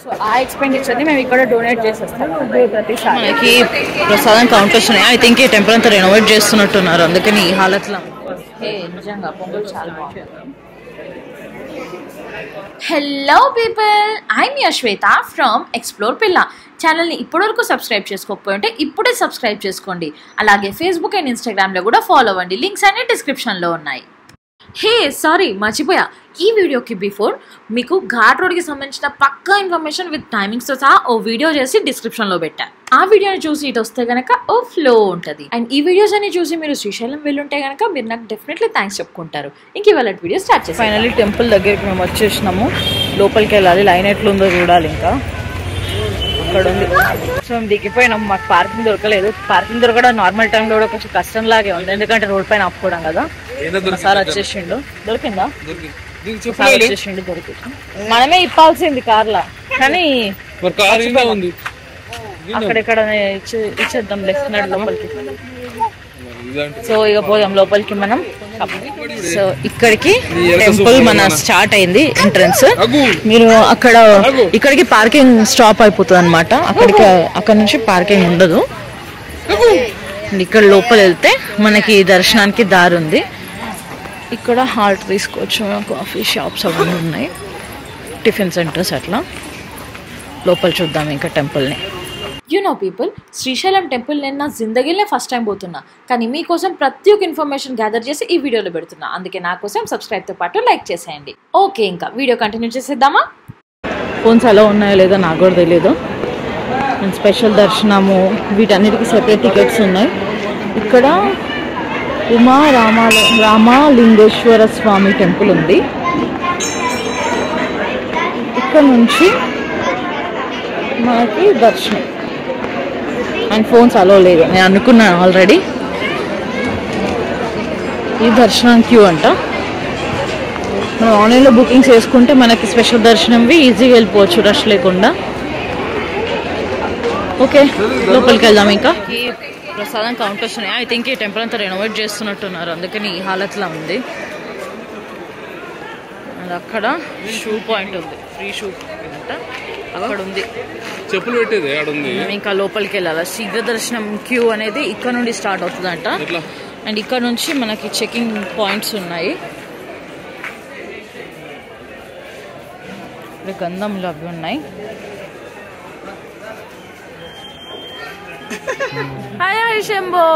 So ఆ expenditure ని మేము ఇక్కడ డొనేట్ చేసేస్తాం ప్రతిసారి మనకి ప్రసాదం కౌంటర్స్ ఉన్నాయి ఐ థింక్ ఈ టెంపుల్ అంతా రెనోవేట్ చేస్తున్నట్టున్నారు అందుకని ఈ హాలత్లో ఏ నిజంగా పొంగల్ చాలా బాగుంటుంది hello people I'm Yashweta from Explore Pilla ఛానల్ని ఇప్పటివరకు సబ్స్క్రైబ్ చేసుకోకపోయి ఉంటే ఇప్పుడే సబ్స్క్రైబ్ చేసుకోండి అలాగే ఫేస్బుక్ అండ్ ఇన్స్టాగ్రామ్లో కూడా ఫాలో అవ్వండి లింక్స్ అన్ని డిస్క్రిప్షన్లో ఉన్నాయి హే సారీ మర్చిపోయా ఈ వీడియోకి బిఫోర్ మీకు ఘాట్ రోడ్కి సంబంధించిన పక్కా ఇన్ఫర్మేషన్ విత్ టైమింగ్స్తో సహా ఓ వీడియో చేసి డిస్క్రిప్షన్లో పెట్టా ఆ వీడియోని చూసి ఇటు వస్తే గనక ఓ ఫ్లో ఉంటుంది అండ్ ఈ వీడియోస్ అన్ని చూసి మీరు శ్రీశైలం వెళ్ళుంటే గనక మీరు నాకు డెఫినెట్లీ థ్యాంక్స్ చెప్పుకుంటారు ఇంక ఇవాళ వీడియో స్టార్ట్ చేసి ఫైనల్లీ టెంపుల్ దగ్గరికి మేము వచ్చేసినాము లోపలికి వెళ్ళాలి లైన్ ఎట్లుందో చూడాలి ఇంకా అక్కడ ఉంది సో మేము దిగిపోయినాం మాకు పార్కింగ్ దొరకలేదు పార్కింగ్ దొరకడం నార్మల్ టైంలో కూడా కొంచెం కష్టం లాగే ఉంది ఎందుకంటే రోడ్ పైన ఆపుకోవడం కదా సార్ వచ్చేసిండు దొరికిందా సార్ వచ్చేసిండు దొరికింది మనమే ఇప్పాల్సింది కార్లా కానీ మరి కార్ ఇంకా ఉంది అక్కడెక్కడ ఇచ్చే- ఇచ్చేద్దాం లెఫ్ట్ నడు లోపలికి ఇదంటే సో ఇక పోదాం లోపలికి మనం సో ఇక్కడికి టెంపుల్ మన స్టార్ట్ అయింది ఎంట్రన్స్ అగు మీరు అక్కడ ఇక్కడికి పార్కింగ్ స్టాప్ అయిపోతుంది అనమాట అక్కడికి అక్కడ నుంచి పార్కింగ్ ఉండదు And ఇక్కడ లోపల వెళ్తే మనకి దర్శనానికి దారి ఉంది ఇక్కడ హాల్ట్ తీసుకోవచ్చు కాఫీ షాప్స్ అవన్నీ ఉన్నాయి టిఫిన్ సెంటర్స్ అట్లా లోపల చూద్దాం ఇంకా టెంపుల్ని you know people Srisailam temple నేను నా జిందగీలో ఫస్ట్ టైం పోతున్నా కానీ మీకోసం ప్రతి ఒక్క ఇన్ఫర్మేషన్ గ్యాదర్ చేసి ఈ వీడియోలో పెడుతున్నా అందుకే నా కోసం సబ్స్క్రైబ్తో పాటు లైక్ చేసేయండి ఓకే ఇంకా వీడియో కంటిన్యూ చేసేద్దామా ఫోన్స్ అలా ఉన్నాయో లేదో నాకు కూడా తెలియదు అండ్ స్పెషల్ దర్శనము వీటన్నిటికీ సెపరేట్ టికెట్స్ ఉన్నాయి ఇక్కడ ఉమా రామా రామలింగేశ్వర స్వామి టెంపుల్ ఉంది ఇక్కడ నుంచి మనకి దర్శనం అండ్ ఫోన్స్ అలో లేదు నేను అనుకున్నాను ఆల్రెడీ ఈ దర్శనం క్యూ అంట మనం ఆన్లైన్లో బుకింగ్స్ చేసుకుంటే మనకి స్పెషల్ దర్శనంవి ఈజీగా వెళ్ళిపోవచ్చు రష్ లేకుండా ఓకే లోపలికి వెళ్దాం ఇంకా ప్రసాదం కౌంటర్స్ ఉన్నాయి ఐ థింక్ ఈ టెంపుల్ అంతా రెనోవేట్ చేస్తున్నట్టున్నారు అందుకని ఈ హాలత్లో ఉంది అండ్ అక్కడ షూ పాయింట్ ఉంది ఫ్రీ షూ పాయింట్ అక్కడ ఉంది చెప్పులు పెట్టేది ఆడుంది ఇంకా లోపలికి వెళ్ళాలి శీఘ్ర దర్శనం క్యూ అనేది ఇక్కడ నుండి స్టార్ట్ అవుతుందంట ఎట్లా అండ్ ఇక్కడ నుంచి మనకి చెకింగ్ పాయింట్స్ ఉన్నాయి ఇక్కడ గంధంలు అవి ఉన్నాయి hi hi Shambho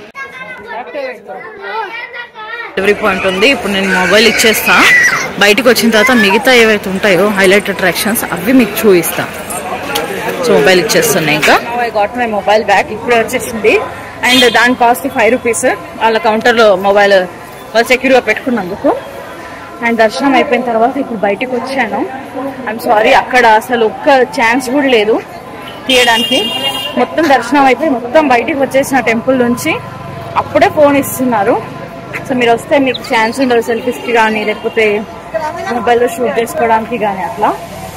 delivery point ఉంది ఇప్పుడు నేను మొబైల్ ఇచ్చేస్తా బయటకు వచ్చిన తర్వాత మిగతా ఏవైతే ఉంటాయో హైలైట్ అట్రాక్షన్స్ అవి మీకు చూపిస్తా సో మొబైల్ ఇచ్చేస్తున్నా ఇంకా I got my mobile back ఇప్పుడే వచ్చేసింది అండ్ దాని కాస్ట్ ఫైవ్ రూపీస్ వాళ్ళ కౌంటర్లో మొబైల్ వాళ్ళు సెక్యూర్గా పెట్టుకున్నందుకు అండ్ దర్శనం అయిపోయిన తర్వాత ఇప్పుడు బయటకు వచ్చాను ఐఎమ్ సారీ అక్కడ అసలు ఒక్క ఛాన్స్ కూడా లేదు తీయడానికి మొత్తం దర్శనం అయిపోయి మొత్తం బయటికి వచ్చేసిన టెంపుల్ నుంచి అప్పుడే ఫోన్ ఇస్తున్నారు సో మీరు వస్తే మీకు ఛాన్స్ ఉండదు సెల్ఫీస్కి కానీ లేకపోతే మొబైల్లో షూట్ చేసుకోవడానికి కానీ అట్లా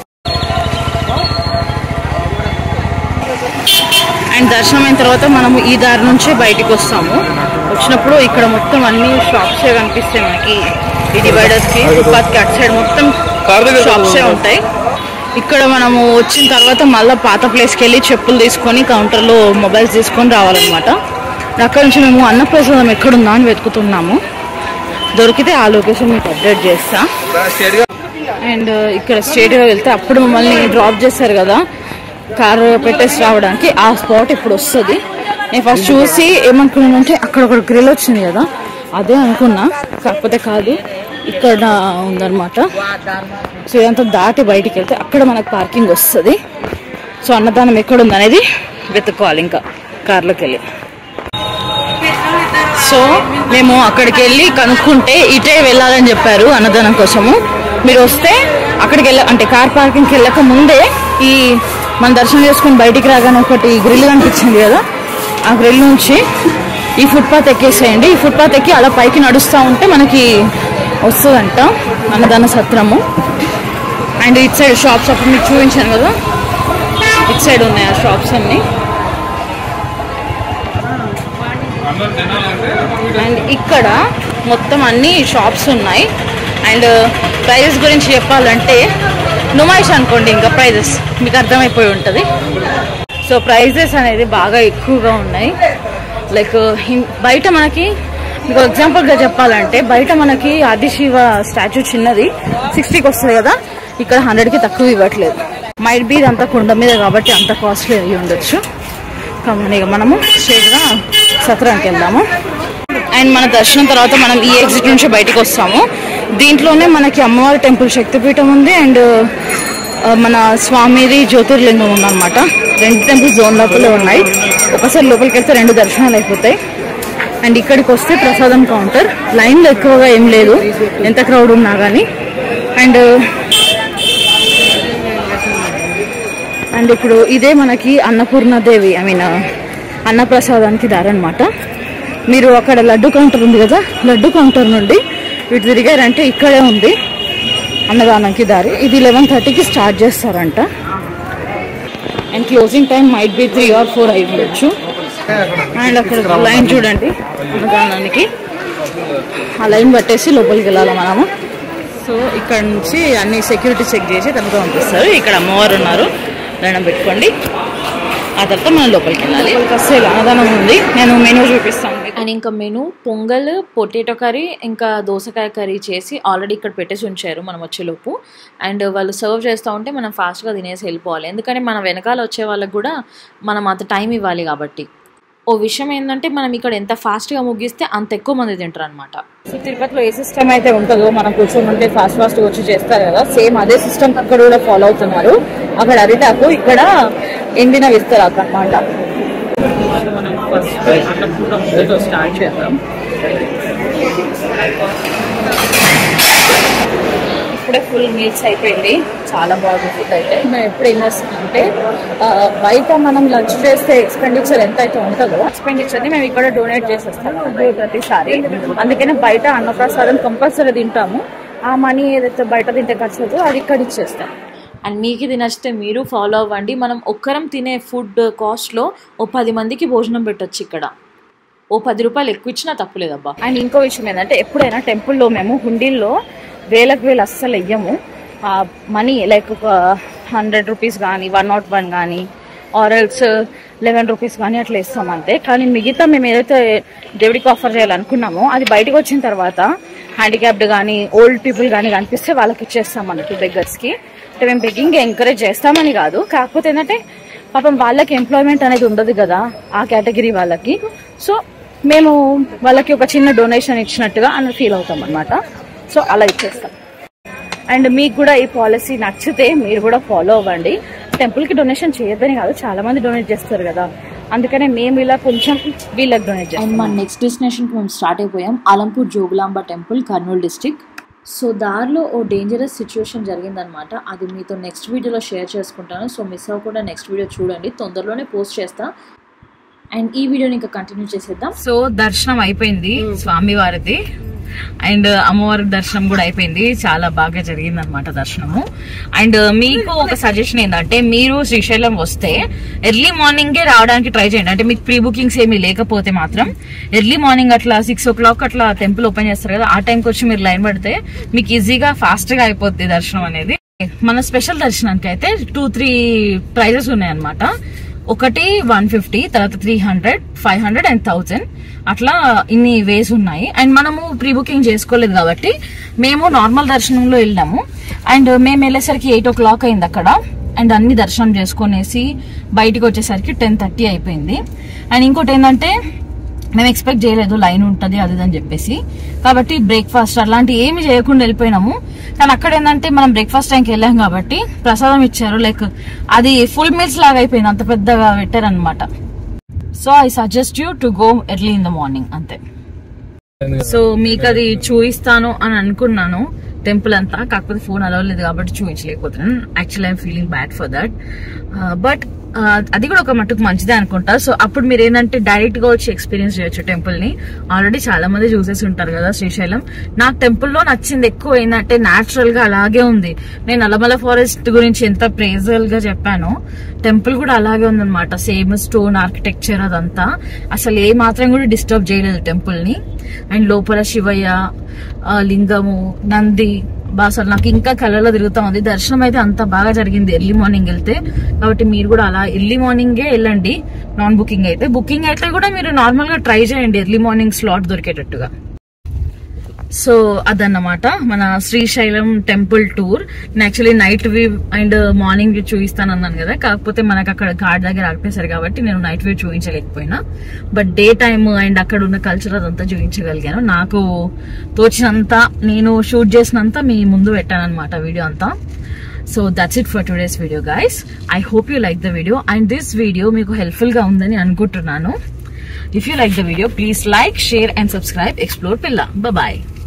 అండ్ దర్శనం అయిన తర్వాత మనము ఈ దారి నుంచే బయటికి వస్తాము వచ్చినప్పుడు ఇక్కడ మొత్తం అన్ని షాప్స్ కనిపిస్తాయి మనకి ఈ డివైడర్స్ కి ఫుట్పాత్ కి అటు సైడ్ మొత్తం కార్ దగ్గర షాప్సే ఉంటాయి ఇక్కడ మనము వచ్చిన తర్వాత మళ్ళీ పాత ప్లేస్కి వెళ్ళి చెప్పులు తీసుకొని కౌంటర్లో మొబైల్స్ తీసుకొని రావాలన్నమాట అక్కడ నుంచి మేము అన్నప్రసాదం ఎక్కడుందా అని వెతుకుతున్నాము దొరికితే ఆ లొకేషన్ మీకు అప్డేట్ చేస్తా అండ్ ఇక్కడ స్ట్రేట్గా వెళ్తే అప్పుడు మమ్మల్ని డ్రాప్ చేశారు కదా కార్ పెట్టేసి రావడానికి ఆ స్పాట్ ఇప్పుడు వస్తుంది నేను ఫస్ట్ చూసి ఏమనుకున్నానంటే అక్కడ ఒక గ్రిల్ వచ్చింది కదా అదే అనుకున్నా కాకపోతే కాదు ఇక్కడ ఉందన్నమాట సో ఇదంతా దాటి బయటికి వెళ్తే అక్కడ మనకు పార్కింగ్ వస్తుంది సో అన్నదానం ఎక్కడ ఉంది అనేది వెతుక్కోవాలి ఇంకా కార్లోకి వెళ్ళి సో మేము అక్కడికి వెళ్ళి కనుక్కుంటే ఇటే వెళ్ళాలని చెప్పారు అన్నదానం కోసము మీరు వస్తే అక్కడికి వెళ్ళ అంటే కార్ పార్కింగ్కి వెళ్ళక ముందే ఈ మన దర్శనం చేసుకుని బయటికి రాగానే ఒకటి గ్రిల్ కనిపించింది కదా ఆ గ్రిల్ నుంచి ఈ ఫుట్పాత్ ఎక్కేసేయండి ఈ ఫుట్పాత్ ఎక్కి అలా పైకి నడుస్తూ ఉంటే మనకి వస్తుందంట అన్నదాన సత్రము అండ్ ఇటు సైడ్ షాప్స్ అప్పుడు మీకు చూపించాను కదా ఇటు సైడ్ ఉన్నాయి ఆ షాప్స్ అన్నీ అండ్ ఇక్కడ మొత్తం అన్ని షాప్స్ ఉన్నాయి అండ్ ప్రైజెస్ గురించి చెప్పాలంటే నుమాయిష్ అనుకోండి ఇంకా ప్రైజెస్ మీకు అర్థమైపోయి ఉంటుంది సో ప్రైజెస్ అనేది బాగా ఎక్కువగా ఉన్నాయి లైక్ బయట మనకి మీకు ఎగ్జాంపుల్గా చెప్పాలంటే బయట మనకి ఆదిశివ స్టాచ్యూ చిన్నది సిక్స్టీకి వస్తుంది కదా ఇక్కడ హండ్రెడ్కి తక్కువ ఇవ్వట్లేదు మైట్ బీ ఇదంతా కుండ మీద కాబట్టి అంత కాస్ట్లీ అయ్యి ఉండొచ్చు కాబట్టి ఇక మనము స్ట్రేట్గా సత్రానికి వెళ్దాము అండ్ మన దర్శనం తర్వాత మనం ఈ ఎగ్జిట్ నుంచి బయటకు వస్తాము దీంట్లోనే మనకి అమ్మవారి టెంపుల్ శక్తిపీఠం ఉంది అండ్ ఆ, మన స్వామిది జ్యోతిర్లింగం ఉందన్నమాట రెండు టెంపుల్ జోన్ లోపల ఉన్నాయి ఒకసారి లోపలికి వెళ్తే రెండు దర్శనాలు అయిపోతాయి అండ్ ఇక్కడికి వస్తే ప్రసాదం కౌంటర్ లైన్లో ఎక్కువగా ఏం లేదు ఎంత క్రౌడ్ ఉన్నా కానీ అండ్ అండ్ ఇప్పుడు ఇదే మనకి అన్నపూర్ణాదేవి ఐ మీన్ అన్నప్రసాదానికి దారి అనమాట మీరు అక్కడ లడ్డు కౌంటర్ ఉంది కదా లడ్డు కౌంటర్ నుండి ఇటు తిరిగారంటే ఇక్కడే ఉంది అన్నదానంకి దారి ఇది లెవెన్ థర్టీకి స్టార్ట్ చేస్తారంట and closing time might be three or four అయి ఉండొచ్చు అండ్ అక్కడ లైన్ చూడండి అన్నదానానికి ఆ లైన్ పట్టేసి లోపలికి వెళ్ళాలి మనము సో ఇక్కడ నుంచి అన్ని సెక్యూరిటీ చెక్ చేసి తర్వాత పంపిస్తారు ఇక్కడ అమ్మవారు ఉన్నారు దండం పెట్టుకోండి ఆ తర్వాత మనం లోపలికి వెళ్ళాలి లోపలికి వస్తే ఇలా అన్నదానం ఉంది నేను మెనూ చూపిస్తాను మీకు. అండ్ ఇంకా మెను పొంగల్ పొటాటో కర్రీ ఇంకా దోసకాయ కర్రీ చేసి ఆల్రెడీ ఇక్కడ పెట్టేసి ఉంచారు మనం వచ్చేలోపు అండ్ వాళ్ళు సర్వ్ చేస్తూ ఉంటే మనం ఫాస్ట్గా తినేసి వెళ్ళిపోవాలి ఎందుకంటే మన వెనకాల వచ్చే వాళ్ళకి కూడా మనం అంత టైం ఇవ్వాలి కాబట్టి ఓ విషయం ఏంటంటే మనం ఇక్కడ ఎంత ఫాస్ట్గా ముగిస్తే అంత ఎక్కువ మంది తింటారు అనమాట సో తిరుపతిలో ఏ సిస్టమ్ అయితే ఉంటుందో మనం కూర్చొని ఉంటే ఫాస్ట్ ఫాస్ట్ వచ్చి చేస్తారు కదా సేమ్ అదే సిస్టమ్ అక్కడ కూడా ఫాలో అవుతున్నారు అక్కడ అరిటాకు ఇక్కడ ఎండిన విస్తరాకు అనమాట మనం ఫస్ట్ స్టార్ట్ చేద్దాం ఇప్పుడే ఫుల్ మీల్స్ అయిపోయింది చాలా బాగుంది ఫుడ్ అయితే మేము ఎప్పుడు ఏం చేస్తామంటే ఆ, బయట మనం లంచ్ చేస్తే ఎక్స్పెండిచర్ ఎంత అయితే ఉంటుందో ఎక్స్పెండిచర్ ని మేము ఇక్కడ డొనేట్ చేసేస్తాం ప్రతిసారి అందుకనే బయట అన్నప్రసాదం కంపల్సరీ తింటాము ఆ మనీ ఏదైతే బయట తింటే ఖర్చు అవుతుందో అది ఇక్కడ ఇచ్చేస్తాం అండ్ మీకు ఇది నచ్చితే మీరు ఫాలో అవ్వండి మనం ఒక్కరం తినే ఫుడ్ కాస్ట్లో ఓ పది మందికి భోజనం పెట్టొచ్చు ఇక్కడ ఓ పది రూపాయలు ఎక్కువ ఇచ్చినా తప్పులేదబ్బా అండ్ ఇంకో విషయం ఏంటంటే ఎప్పుడైనా టెంపుల్లో మేము హుండీల్లో వేలకు వేలు అస్సలు వెయ్యము మనీ లైక్ ఒక హండ్రెడ్ రూపీస్ కానీ వన్ నాట్ వన్ కానీ ఆరల్స్ లెవెన్ రూపీస్ కానీ అట్లా ఇస్తాం అంతే కానీ మిగతా మేము ఏదైతే దేవుడికి ఆఫర్ చేయాలనుకున్నామో అది బయటకు వచ్చిన తర్వాత హ్యాండిక్యాప్డ్ కానీ ఓల్డ్ పీపుల్ కానీ కనిపిస్తే వాళ్ళకి ఇచ్చేస్తాం మనకి బెగ్గర్స్కి అంటే మేము బెగ్గింగ్ ఎంకరేజ్ చేస్తామని కాదు కాకపోతే ఏంటంటే పాపం వాళ్ళకి ఎంప్లాయ్మెంట్ అనేది ఉండదు కదా ఆ కేటగిరీ వాళ్ళకి సో మేము వాళ్ళకి ఒక చిన్న డొనేషన్ ఇచ్చినట్టుగా అని ఫీల్ అవుతాం అనమాట సో అలా ఇచ్చేస్తాం అండ్ మీకు కూడా ఈ పాలసీ నచ్చితే మీరు కూడా ఫాలో అవ్వండి టెంపుల్ కి డొనేషన్ చేయొద్దని కాదు చాలా మంది డొనేట్ చేస్తారు కదా అందుకనే మేము ఇలా కొంచెం వీళ్ళకి డొనేట్ చేస్తాం అండ్ మన నెక్స్ట్ డెస్టినేషన్కి మేము స్టార్ట్ అయిపోయాం Alampur Jogulamba temple Kurnool district so దారిలో ఓ డేంజరస్ సిచ్యువేషన్ జరిగిందనమాట అది మీతో నెక్స్ట్ వీడియోలో షేర్ చేసుకుంటాను సో మిస్ అవ్వకుండా నెక్స్ట్ వీడియో చూడండి తొందరలోనే పోస్ట్ చేస్తా అండ్ ఈ వీడియోని ఇంకా కంటిన్యూ చేసేద్దాం సో దర్శనం అయిపోయింది స్వామి వారిది అండ్ అమ్మవారి దర్శనం కూడా అయిపోయింది చాలా బాగా జరిగింది అనమాట దర్శనము అండ్ మీకు ఒక సజెషన్ ఏంటంటే మీరు శ్రీశైలం వస్తే ఎర్లీ మార్నింగే రావడానికి ట్రై చేయండి అంటే మీకు ప్రీ బుకింగ్స్ ఏమీ లేకపోతే మాత్రం ఎర్లీ మార్నింగ్ అట్లా సిక్స్ ఓ క్లాక్ అట్లా టెంపుల్ ఓపెన్ చేస్తారు కదా ఆ టైంకి వచ్చి మీరు లైన్ పడితే మీకు ఈజీగా ఫాస్ట్ గా అయిపోద్ది దర్శనం అనేది మన స్పెషల్ దర్శనానికి అయితే టూ త్రీ ప్రైజెస్ ఉన్నాయన్నమాట ఒకటి వన్ ఫిఫ్టీ తర్వాత three hundred five hundred and thousand అట్లా ఇన్ని వేస్ ఉన్నాయి అండ్ మనము ప్రీ బుకింగ్ చేసుకోలేదు కాబట్టి మేము నార్మల్ దర్శనంలో వెళ్ళాము అండ్ మేము వెళ్ళేసరికి ఎయిట్ ఓ క్లాక్ అయింది అక్కడ అండ్ అన్ని దర్శనం చేసుకునేసి బయటికి వచ్చేసరికి టెన్ థర్టీ అయిపోయింది అండ్ ఇంకోటి ఏంటంటే మేము ఎక్స్పెక్ట్ చేయలేదు లైన్ ఉంటుంది అది ఇది అని చెప్పేసి కాబట్టి బ్రేక్ఫాస్ట్ అలాంటి ఏమి చేయకుండా వెళ్ళిపోయినాము కానీ అక్కడ ఏంటంటే మనం బ్రేక్ఫాస్ట్ టైంకి వెళ్ళాం కాబట్టి ప్రసాదం ఇచ్చారు లైక్ అది ఫుల్ మీల్స్ లాగా అయిపోయింది అంత పెద్దగా పెట్టారనమాట so I suggest you to go early in the morning అంతే సో మీకు అది చూపిస్తాను అని అనుకున్నాను టెంపుల్ అంతా కాకపోతే ఫోన్ అలవలేదు కాబట్టి చూపించలేకపోతున్నాను actually I'm feeling bad for that but అది కూడా ఒక మట్టుకు మంచిదే అనుకుంటా సో అప్పుడు మీరు ఏంటంటే డైరెక్ట్ గా వచ్చి ఎక్స్పీరియన్స్ చేయొచ్చు టెంపుల్ ని ఆల్రెడీ చాలా మంది చూసేసి ఉంటారు కదా శ్రీశైలం నాకు టెంపుల్ లో నచ్చింది ఎక్కువ ఏంటంటే నాచురల్ గా అలాగే ఉంది నేను అలమల ఫారెస్ట్ గురించి ఎంత ప్రేజల్ గా చెప్పానో టెంపుల్ కూడా అలాగే ఉందన్నమాట సేమ్ స్టోన్ ఆర్కిటెక్చర్ అదంతా అసలు ఏ మాత్రం కూడా డిస్టర్బ్ చేయలేదు టెంపుల్ ని అండ్ లోపల శివయ్య ఆ, లింగము నంది బా అసలు నాకు ఇంకా కళ్ళలో తిరుగుతా ఉంది దర్శనం అయితే అంత బాగా జరిగింది ఎర్లీ మార్నింగ్ వెళ్తే కాబట్టి మీరు కూడా అలా ఎర్లీ మార్నింగే వెళ్ళండి నాన్ బుకింగ్ అయితే బుకింగ్ అయితే కూడా మీరు నార్మల్ గా ట్రై చేయండి ఎర్లీ మార్నింగ్ స్లాట్ దొరికేటట్టుగా సో అదన్నమాట మన శ్రీశైలం టెంపుల్ టూర్ నేను actually night view and morning view చూపిస్తాను అన్నాను కదా కాకపోతే మనకు అక్కడ ఘాట్ దగ్గర ఆగిపోయేసారు కాబట్టి నేను నైట్ వ్యూ చూపించలేకపోయినా బట్ డే టైమ్ అండ్ అక్కడ ఉన్న కల్చర్ అదంతా చూపించగలిగాను నాకు తోచినంత నేను షూట్ చేసినంత మీ ముందు పెట్టాను అనమాట వీడియో అంతా so that's it for today's video guys I hope you like the video and this video మీకు హెల్ప్ఫుల్ గా ఉందని అనుకుంటున్నాను if you like the video please like share and subscribe explore పిల్ల బాయ్